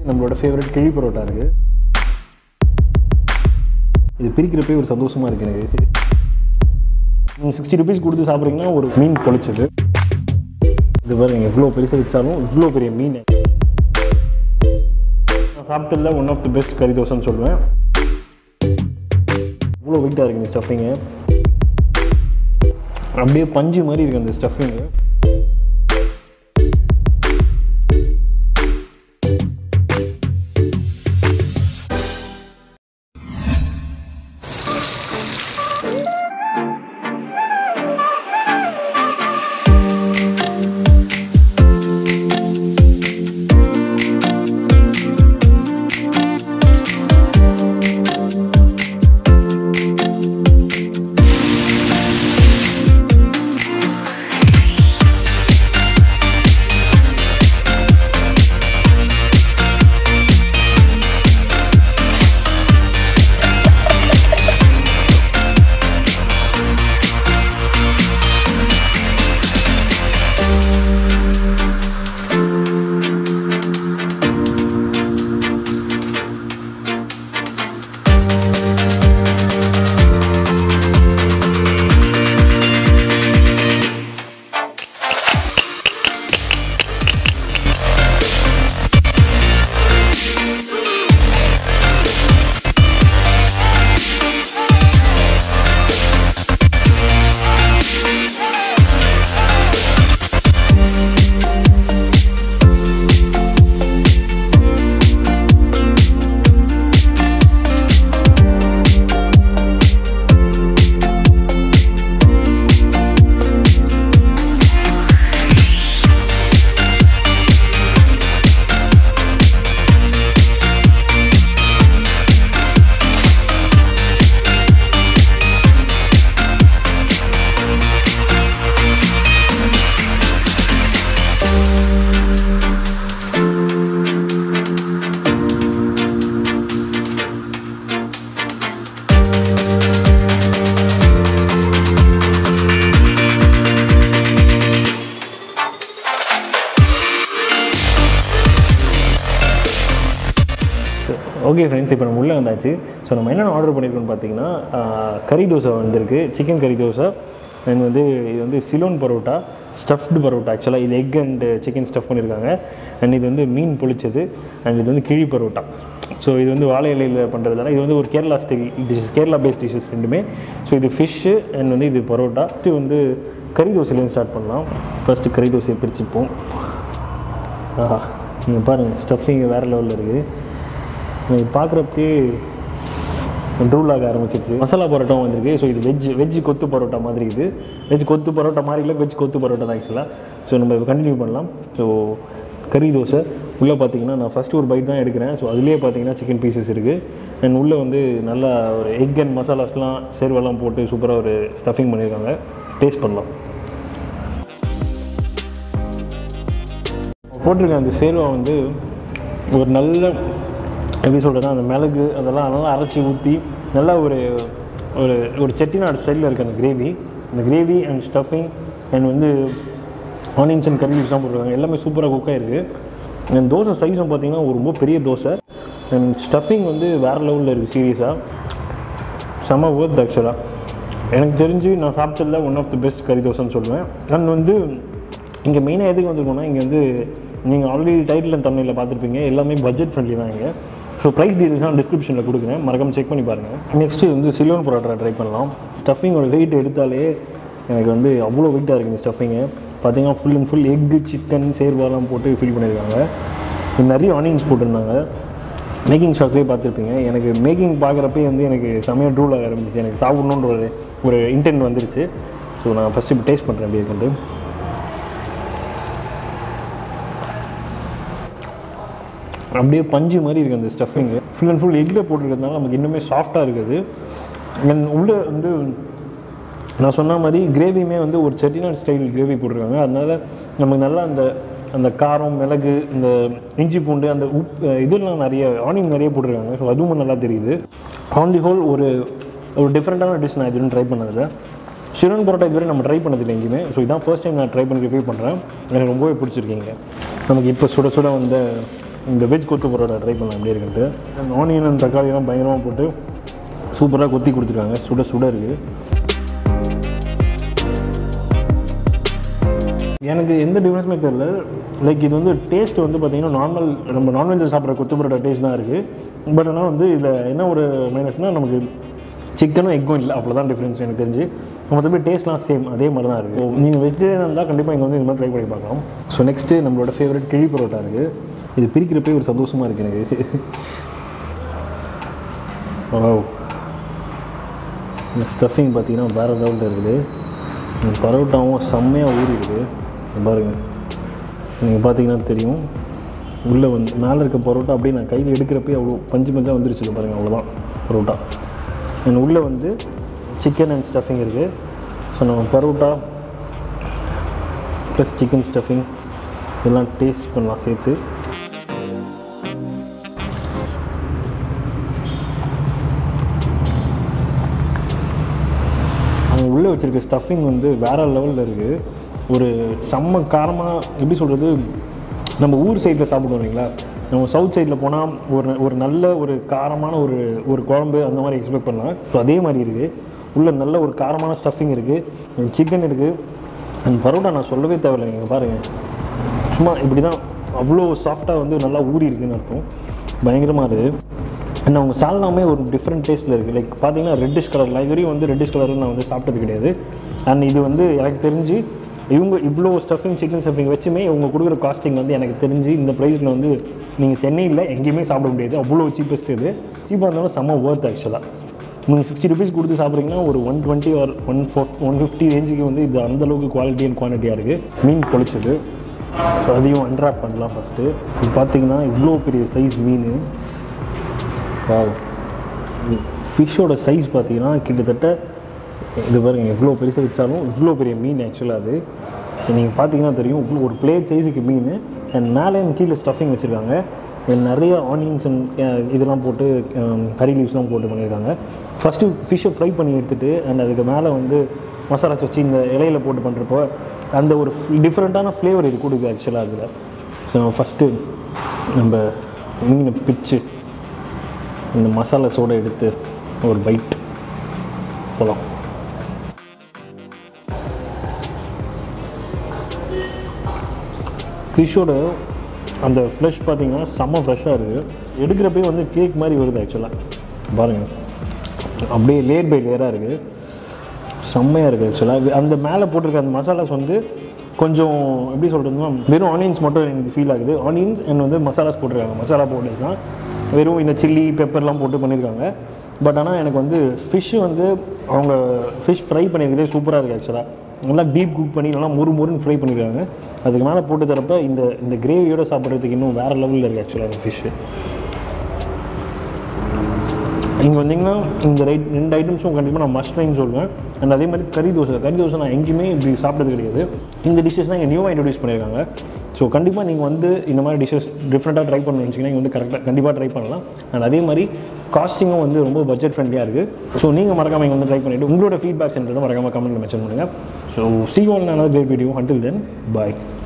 நம்மளோட ஃபேவரட் கிழி பரோட்டா இருக்குது இது பிரிக்கிறப்பே ஒரு சந்தோஷமாக இருக்குது எனக்கு நீங்கள் சிக்ஸ்டி ருபீஸ் கொடுத்து சாப்பிட்றீங்கன்னா ஒரு மீன் பொழிச்சது இது பாருங்க எவ்வளோ பெருசாக வச்சாலும் இவ்வளோ பெரிய மீன் நான் சாப்பிட்டதில் ஒன் ஆஃப் தி பெஸ்ட் கறி தோசைன்னு சொல்லுவேன் இவ்வளோ வெயிட்டாக இருக்குது இந்த ஸ்டஃபிங்கு அப்படியே பஞ்சு மாதிரி இருக்குது அந்த ஸ்டஃபிங்கு ஓகே ஃப்ரெண்ட்ஸ் இப்போ நம்ம உள்ளே வந்தாச்சு ஸோ நம்ம என்னென்ன ஆர்டர் பண்ணியிருக்கோம்னு பார்த்தீங்கன்னா ஆஹ், கறி தோசை வந்திருக்கு சிக்கன் கறி தோசை அண்ட் வந்து இது வந்து சிலோன் பரோட்டா ஸ்டஃப்டு பரோட்டா ஆக்சுவலாக இது எக் அண்ட் சிக்கன் ஸ்டஃப் பண்ணியிருக்காங்க அண்ட் இது வந்து மீன் பொளிச்சது அண்ட் இது வந்து கிழி பரோட்டா ஸோ இது வந்து வாழை இலையில் பண்ணுறதுனால இது வந்து ஒரு Kerala style dishes Kerala best dishes ரெண்டுமே ஸோ இது ஃபிஷ்ஷு அண்ட் வந்து இது பரோட்டா இது வந்து கறி தோசையிலேருந்து ஸ்டார்ட் பண்ணலாம் ஃபஸ்ட்டு கறி தோசையை பிரிச்சுப்போம் ஆஹா நீங்கள் பாருங்கள் ஸ்டஃபிங் வேறு லெவலில் இருக்குது எனக்கு பார்க்குறப்பே ட்ரூல் ஆக ஆரம்பிச்சிருச்சு மசாலா பரோட்டா வந்திருக்கு ஸோ இது வெஜ் வெஜ் கொத்து பரோட்டா மாதிரி இது வெஜ் கொத்து பரோட்டா மாதிரி இல்லை வெஜ் கொத்து பரோட்டா தான் ஆக்சுவலாக ஸோ நம்ம கண்டினியூ பண்ணலாம் ஸோ கறி தோசை உள்ளே பார்த்தீங்கன்னா நான் ஃபஸ்ட்டு ஒரு பைட் தான் எடுக்கிறேன் ஸோ அதுலேயே பார்த்தீங்கன்னா சிக்கன் பீசஸ் இருக்குது அண்ட் உள்ளே வந்து நல்லா ஒரு எக் அண்ட் மசாலாஸ்லாம் சேர்வெல்லாம் போட்டு சூப்பராக ஒரு ஸ்டஃபிங் பண்ணியிருக்காங்க டேஸ்ட் பண்ணலாம் போட்டிருக்க அந்த சேர்வா வந்து ஒரு நல்ல எப்படி சொல்கிறதுனா அந்த மிளகு அதெல்லாம் நல்லா அரைச்சி ஊற்றி நல்லா ஒரு ஒரு ஒரு செட்டிநாடு ஸ்டைலில் இருக்குது அந்த கிரேவி அந்த கிரேவி அண்ட் ஸ்டஃபிங் அண்ட் வந்து ஆனியன்ஸ் அண்ட் கறி லீவ்ஸ்லாம் போட்டிருக்காங்க எல்லாமே சூப்பராக குக் ஆகிருக்கு அண்ட் தோசை சைஸும் பார்த்தீங்கன்னா ஒரு ரொம்ப பெரிய தோசை அண்ட் ஸ்டஃபிங் வந்து வேறு லெவலில் இருக்குது சீரியஸாக செம ஒர்த் ஆக்சுவலாக எனக்கு தெரிஞ்சு நான் சாப்பிட்டதில் ஒன் ஆஃப் தி பெஸ்ட் கறி தோசைன்னு சொல்லுவேன் அண்ட் வந்து இங்கே மெயினாக எதுக்கு வந்திருக்கோம்னா இங்கே வந்து நீங்கள் ஆல்ரெடி டைட்டில் அண்ட் தமிழில் பார்த்துருப்பீங்க எல்லாமே பட்ஜெட் ஃப்ரெண்ட்லி தான் இங்கே ஸோ ப்ரைஸ் டீட்டெயில்ஸ்லாம் டிஸ்கிரிப்ஷனில் கொடுக்குறேன் மறக்காம செக் பண்ணி பாருங்கள் நெக்ஸ்ட்டு வந்து சிலோன் பரோட்டா ட்ரை பண்ணலாம் ஸ்டஃபிங்கோட வெயிட் எடுத்தாலே எனக்கு வந்து அவ்வளோ வெயிட்டாக இருக்குது இந்த ஸ்டஃபிங்கு பார்த்தீங்கன்னா full and full egg chicken சேர்வாலாம் போட்டு ஃபில் பண்ணியிருக்காங்க இது நிறைய ஆனியன்ஸ் போட்டிருந்தாங்க மேக்கிங் ஷாக்லேயே பார்த்துருப்பீங்க எனக்கு மேக்கிங் பார்க்குறப்பே வந்து எனக்கு செமையாக ட்ரூல் ஆக ஆரம்பிச்சிச்சு எனக்கு சாப்பிடணுன்ற ஒரு ஒரு இன்டென்ட் வந்துருச்சு ஸோ நான் ஃபஸ்ட்டு இப்போ டேஸ்ட் பண்ணுறேன் எப்படி இருக்குன்ட்டு அப்படியே பஞ்சு மாதிரி இருக்குது அந்த ஸ்டஃபிங்கு ஃபுல் அண்ட் ஃபுல் எக்கில் போட்டிருக்கிறதுனால நமக்கு இன்னுமே சாஃப்டாக இருக்குது அண்ட் உள்ளே வந்து நான் சொன்ன மாதிரி கிரேவியுமே வந்து ஒரு செட்டிநாடு ஸ்டைல் கிரேவி போட்டிருக்காங்க அதனால நமக்கு நல்லா அந்த அந்த காரம் மிளகு இந்த இஞ்சி பூண்டு அந்த உப் இதெல்லாம் நிறைய ஆனியன் நிறைய போட்டிருக்காங்க ஸோ அதுவும் நல்லா தெரியுது ஆன் தி ஹோல் ஒரு ஒரு டிஃப்ரெண்ட்டான டிஷ் நான் இதுன்னு ட்ரை பண்ணதில்லை சிவன் பரோட்டா இதுவரை நம்ம ட்ரை பண்ணதில்லை எங்கேயுமே ஸோ இதான் ஃபர்ஸ்ட் டைம் நான் ட்ரை பண்ணி ரிவ்யூ பண்ணுறேன் எனக்கு ரொம்பவே பிடிச்சிருக்கீங்க நமக்கு இப்போ சுட சுட வந்த இந்த வெஜ் கொத்து பரோட்டா ட்ரை பண்ணலாம் எப்படி இருக்குன்ட்டு ஆனியன் அண்ட் தக்காளியெல்லாம் பயங்கரமாக போட்டு சூப்பராக கொத்தி கொடுத்துருக்காங்க சுட சுட இருக்குது எனக்கு எந்த டிஃப்ரென்ஸுமே தெரியல லைக் இது வந்து டேஸ்ட் வந்து பார்த்தீங்கன்னா நார்மல் நம்ம நான்வெஜ் சாப்பிட்ற கொத்து பரோட்டா டேஸ்ட் தான் இருக்குது பட் ஆனால் வந்து இதில் என்ன ஒரு மைனஸ்னால் நமக்கு சிக்கனும் எக்கும் இல்லை அவ்வளோதான் டிஃப்ரென்ஸ் எனக்கு தெரிஞ்சு மற்றபடி டேஸ்ட்லாம் சேம் அதே மாதிரி தான் இருக்குது நீங்கள் வெஜிடேரியன் இருந்தால் கண்டிப்பாக இங்கே வந்து இது மாதிரி ட்ரை பண்ணி பார்க்கலாம் ஸோ நெக்ஸ்ட்டு நம்மளோட ஃபேவரட் கிழி பரோட்டா இருக்குது இது பிரிக்கிறப்பே ஒரு சந்தோஷமாக இருக்குது எனக்கு Wow. இந்த ஸ்டஃபிங் பார்த்தீங்கன்னா வேறு லெவலில் இருக்குது இந்த பரோட்டாவும் செம்மையாக ஊறி இருக்குது இங்க பாருங்க நீங்கள் பார்த்தீங்கன்னா தெரியும் உள்ளே வந்து மேலே இருக்க பரோட்டா அப்படியே நான் கையில் எடுக்கிறப்பே அவ்வளோ பஞ்சு பஞ்சாக வந்துருச்சு இங்க பாருங்கள் அவ்வளோதான் பரோட்டா அண்ட் உள்ளே வந்து சிக்கன் அண்ட் ஸ்டஃபிங் இருக்குது ஸோ நம்ம பரோட்டா ப்ளஸ் சிக்கன் ஸ்டஃபிங் இதெல்லாம் டேஸ்ட் பண்ணலாம் சேர்த்து அவங்க உள்ளே வச்சுருக்க ஸ்டஃபிங் வந்து வேறு லெவலில் இருக்குது ஒரு செம்ம காரமாக எப்படி சொல்கிறது நம்ம ஊர் சைடில் சாப்பிடுவோம் இல்லைங்களா நம்ம சவுத் சைடில் போனால் ஒரு ஒரு நல்ல ஒரு காரமான ஒரு ஒரு குழம்பு அந்த மாதிரி எக்ஸ்பெக்ட் பண்ணலாம் ஸோ அதே மாதிரி இருக்குது உள்ள நல்ல ஒரு காரமான ஸ்டஃபிங் இருக்குது சிக்கன் இருக்குது அந்த பரோட்டா நான் சொல்லவே தேவையில்லை இங்கே பாருங்கள் சும்மா இப்படி தான் அவ்வளோ சாஃப்டாக வந்து நல்லா ஊறி இருக்குன்னு அர்த்தம் பயங்கரமாக இருக்குது அண்ட் அவங்க சால்னாமே ஒரு டிஃப்ரெண்ட் டேஸ்ட்டில் இருக்குது லைக் பார்த்தீங்கன்னா ரெட்டிஷ் கலர் லைவரையும் வந்து ரெட்டிஷ் கலரில் நான் வந்து சாப்பிட்டது கிடையாது அண்ட் இது வந்து எனக்கு தெரிஞ்சு இவங்க இவ்வளோ ஸ்டஃபிங் சிக்கன் ஸ்டஃபிங் வச்சுமே இவங்க கொடுக்குற காஸ்டிங் வந்து எனக்கு தெரிஞ்சு இந்த ப்ரைஸில் வந்து நீங்கள் சென்னையில் எங்கேயுமே சாப்பிட முடியாது அவ்வளோ சீப்பஸ்ட் இது சீப்பாக இருந்தாலும் செம்ம ஒர்த் ஆக்சுவலாக நீங்கள் சிக்ஸ்டி ருபீஸ் கொடுத்து சாப்பிட்றீங்கன்னா ஒரு one twenty or one four one fifty ரேஞ்சுக்கு வந்து இது அந்தளவுக்கு குவாலிட்டி அண்ட் குவான்டிட்டியாக இருக்குது மீன் பொழிச்சது ஸோ அதையும் அன்ராப் பண்ணலாம் ஃபஸ்ட்டு இது பார்த்தீங்கன்னா இவ்வளோ பெரிய சைஸ் மீன் வாவ் ஃபிஷ்ஷோட சைஸ் பார்த்தீங்கன்னா கிட்டத்தட்ட இது பாருங்க எவ்வளோ பெருசாக வச்சாலும் இவ்வளோ பெரிய மீன் ஆக்சுவலாக அது ஸோ நீங்கள் பார்த்தீங்கன்னா தெரியும் இவ்வளோ ஒரு பிளேட் சைஸுக்கு மீன் அண்ட் மேலே and கீழே ஸ்டஃபிங் வச்சுருக்காங்க and நிறைய ஆனியன்ஸ் அண்ட் இதெல்லாம் போட்டு கறி லீவ்ஸ்லாம் போட்டு பண்ணியிருக்காங்க ஃபஸ்ட்டு ஃபிஷ்ஷை ஃப்ரை பண்ணி எடுத்துகிட்டு அண்ட் அதுக்கு மேலே வந்து மசாலாஸ் வச்சு இந்த இலையில போட்டு பண்ணுறப்போ அந்த ஒரு டிஃப்ரெண்ட்டான ஃப்ளேவர் இது கொடுக்குது ஆக்சுவலாக அதில் ஸோ ஃபஸ்ட்டு நம்ம மீனை பிச்சு இந்த மசாலாஸோடு எடுத்து ஒரு பைட் போகலாம் ஃபிஷ்ஷோட அந்த ஃப்ளஷ் பார்த்தீங்கன்னா செம்ம ஃப்ரெஷ்ஷாக இருக்குது எடுக்கிறப்பே வந்து கேக் மாதிரி வருது ஆக்சுவலாக பாருங்கள் அப்படியே லேயர் பை லேயராக இருக்குது செம்மையாக இருக்குது ஆக்சுவலாக அந்த மேலே போட்டிருக்க அந்த மசாலாஸ் வந்து கொஞ்சம் எப்படி சொல்கிறதுனா வெறும் ஆனியன்ஸ் மட்டும் எனக்கு ஃபீல் ஆகுது ஆனியன்ஸ் அண்ட் வந்து மசாலாஸ் போட்டிருக்காங்க மசாலா பவுடர்ஸ் தான் வெறும் இந்த சில்லி பெப்பர்லாம் போட்டு பண்ணியிருக்காங்க பட் ஆனால் எனக்கு வந்து ஃபிஷ் வந்து அவங்க ஃபிஷ் ஃப்ரை பண்ணியிருக்கிறதே சூப்பராக இருக்குது ஆக்சுவலாக நல்லா டீப் குக் பண்ணி நல்லா முறு முறுன்னு ஃப்ரை பண்ணியிருக்காங்க அதுக்கு மேலே போட்டு தரப்ப இந்த இந்த கிரேவியோட சாப்பிட்றதுக்கு இன்னும் வேறு லெவலில் இருக்குது ஆக்சுவலாக அந்த ஃபிஷ்ஷு இங்கே வந்தீங்கன்னா இந்த ரைட் ரெண்டு ஐட்டம்ஸும் கண்டிப்பாக நான் மஸ்ட் ட்ரைன்னு சொல்லுவேன் அண்ட் அதே மாதிரி கறி தோசை கறி தோசை நான் எங்கேயுமே இப்படி சாப்பிட்டது கிடையாது இந்த டிஷ்ஷஸ் தான் இங்கே நியூவாக இன்ட்ரடியூஸ் பண்ணியிருக்காங்க ஸோ கண்டிப்பாக நீங்கள் வந்து இந்த மாதிரி டிஷ்ஷஸ் டிஃப்ரெண்ட்டாக ட்ரை பண்ணணும்னு வச்சிங்கன்னா இங்கே வந்து கரெக்டாக கண்டிப்பாக ட்ரை பண்ணலாம் அண்ட் அதே மாதிரி காஸ்டிங்கும் வந்து ரொம்ப பட்ஜெட் ஃப்ரெண்ட்லியாக இருக்குது ஸோ நீங்கள் மறக்காமல் இங்கே வந்து ட்ரை பண்ணிவிட்டு உங்களோட ஃபீட்பேக்ஸ் என்றதை மறக்காமல் கமெண்ட்டில் மென்ஷன் பண்ணுங்கள் so see on another great video until then bye